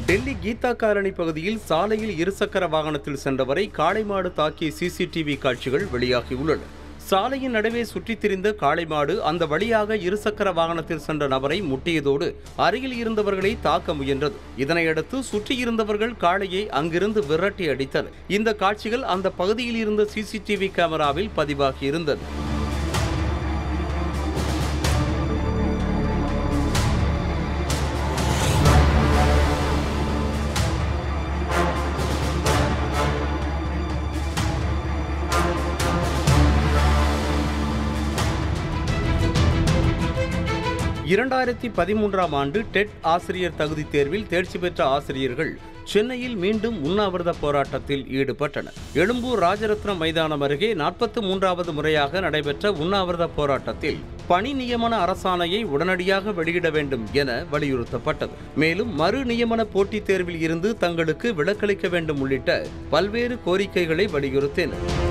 Delhi Geetha colony பகுதியில் சாலையில் இருசக்கர வாகனத்தில் சென்றவரை காளை மாடு தாக்கிய சிசிடிவி காட்சிகள் வெளியாகியுள்ளன சாலையின் நடுவே சுற்றித் திரிந்த காளை மாடு அந்த வழியாக இருசக்கர வாகனத்தில் சென்ற நபரை முட்டியதோடு அருகில் இருந்தவர்களை தாக்க முயன்றது இதனையடுத்து சுற்றியிருந்தவர்கள் காளையை அங்கிருந்து விரட்டி அடித்தனர் இந்த காட்சிகள் அந்த பகுதியில் இருந்த சிசிடிவி கேமராவில் பதிவாகியிருந்தது இரண்டாயிரத்தி பதிமூன்றாம் ஆண்டு டெட் ஆசிரியர் தகுதி தேர்வில் தேர்ச்சி பெற்ற ஆசிரியர்கள் சென்னையில் மீண்டும் உண்ணாவிரத போராட்டத்தில் ஈடுபட்டனர் எழும்பூர் ராஜரத்னம் மைதானம் அருகே நாற்பத்தி மூன்றாவது முறையாக நடைபெற்ற உண்ணாவிரத போராட்டத்தில் பணி நியமன அரசாணையை உடனடியாக வெளியிட வேண்டும் என வலியுறுத்தப்பட்டது மேலும் மறு நியமன போட்டித் தேர்வில் இருந்து தங்களுக்கு விலக்களிக்க வேண்டும் உள்ளிட்ட பல்வேறு கோரிக்கைகளை வலியுறுத்தினர்